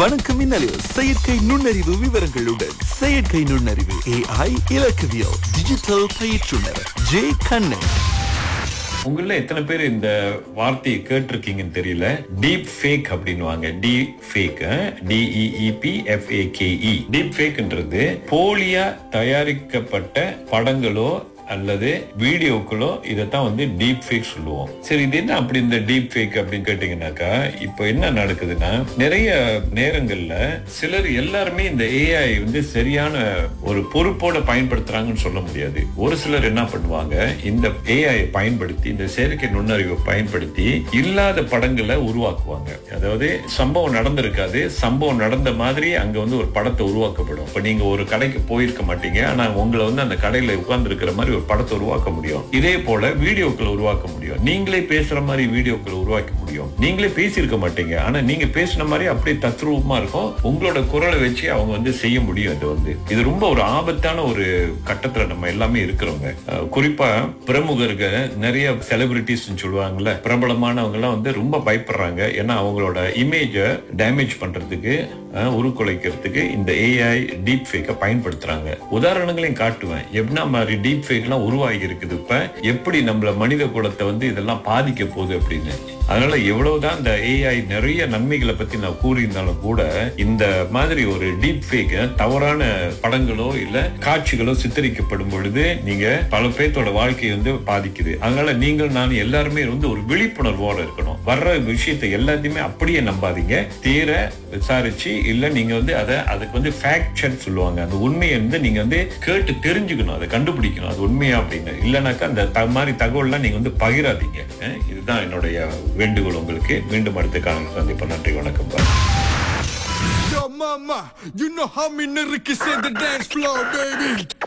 வணக்கம் மின்னலில் செயற்கை நுண்ணறிவு விவரங்களுடன் செயற்கை நுண்ணறிவு ஏஐ இலக்கவியல் டிஜிட்டல் பயிற்றுனர் ஜே கண்ணன் உங்கள எத்தனை பேர் இந்த வார்த்தையை கேட்டிருக்கீங்கன்னு தெரியல டீப் ஃபேக் அப்படின்னுவாங்க D fake D E E P F A K E deep ஃபேக்ன்றது போலியா தயாரிக்கப்பட்ட படங்களோ அல்லது வீடியோக்களோ இதைத்தான் வந்து டீப் ஃபேக் சொல்லுவோம் சரி இது என்ன அப்படி இந்த டீப் ஃபேக் அப்படின்னு கேட்டீங்கன்னாக்கா இப்போ என்ன நடக்குதுன்னா நிறைய நேரங்கள்ல சிலர் எல்லாருமே இந்த ஏஐ வந்து சரியான ஒரு பொறுப்போட பயன்படுத்துறாங்கன்னு சொல்ல முடியாது ஒரு சிலர் என்ன பண்ணுவாங்க இந்த ஏஐ பயன்படுத்தி இந்த செயற்கை நுண்ணறிவை பயன்படுத்தி இல்லாத படங்களை உருவாக்குவாங்க அதாவது சம்பவம் நடந்திருக்காது சம்பவம் நடந்த மாதிரி அங்க வந்து ஒரு படத்தை உருவாக்கப்படும் இப்ப நீங்க ஒரு கடைக்கு போயிருக்க மாட்டீங்க ஆனா உங்களை வந்து அந்த கடையில உட்கார்ந்து இருக்கிற மாதிரி ஒரு படத்தை உருவாக்க முடியும் இதே போல வீடியோக்களை உருவாக்க முடியும் நீங்களே பேசுற மாதிரி வீடியோக்களை உருவாக்க முடியும் நீங்களே பேசியிருக்க மாட்டீங்க ஆனா நீங்க பேசின மாதிரி அப்படியே தத்ரூபமா இருக்கும் உங்களோட குரலை வச்சு அவங்க வந்து செய்ய முடியும் இது வந்து இது ரொம்ப ஒரு ஆபத்தான ஒரு கட்டத்துல நம்ம எல்லாமே இருக்கிறோங்க அஹ் குறிப்பா பிரமுகர்கள் நிறைய செலிபிரிட்டிஸ் சொல்லுவாங்கல்ல பிரபலமானவங்க எல்லாம் வந்து ரொம்ப பயப்படுறாங்க ஏன்னா அவங்களோட இமேஜை டேமேஜ் பண்றதுக்கு அஹ், உருக்குலைக்கிறதுக்கு இந்த ஏஐ டீப் ஃபேக்கை பயன்படுத்துறாங்க உதாரணங்களையும் காட்டுவேன் என்ன மாதிரி டீப் ஃபேக் எல்லாம் உருவாகி இருக்குது இப்ப எப்படி நம்மள மனித குலத்தை வந்து இதெல்லாம் பாதிக்க போகுது அப்படின்னு அதனால எவ்வளவுதான் இந்த ஏஐ நிறைய நன்மைகளை பத்தி நான் கூறியிருந்தாலும் கூட இந்த மாதிரி ஒரு டீப் ஃபேக் தவறான படங்களோ இல்ல காட்சிகளோ சித்தரிக்கப்படும் பொழுது நீங்க பல பேர்த்தோட வாழ்க்கையை வந்து பாதிக்குது அதனால நீங்கள் நான் எல்லாருமே வந்து ஒரு விழிப்புணர்வோட இருக்கணும் வர்ற விஷயத்தை எல்லாத்தையுமே அப்படியே நம்பாதீங்க தீர விசாரிச்சு இல்ல நீங்க வந்து அதை அதுக்கு வந்து ஃபேக்ட் செக் சொல்லுவாங்க அந்த உண்மையை வந்து நீங்க வந்து கேட்டு தெரிஞ்சுக்கணும் அதை கண்டுபிடிக்கணும் அது உண்மையா அப்படின்னு இல்லைனாக்கா அந்த த- மாதிரி தகவல்லாம் நீங்க வந்து பகிராதீங்க அஹ் இதுதான் என்னுடைய வேண்டுகோள் உங்களுக்கு மீண்டும் அடுத்த காலம் சந்திப்போம் நன்றி வணக்கம் பாய் Yo, mama, you know how me nigga can the dance floor, baby.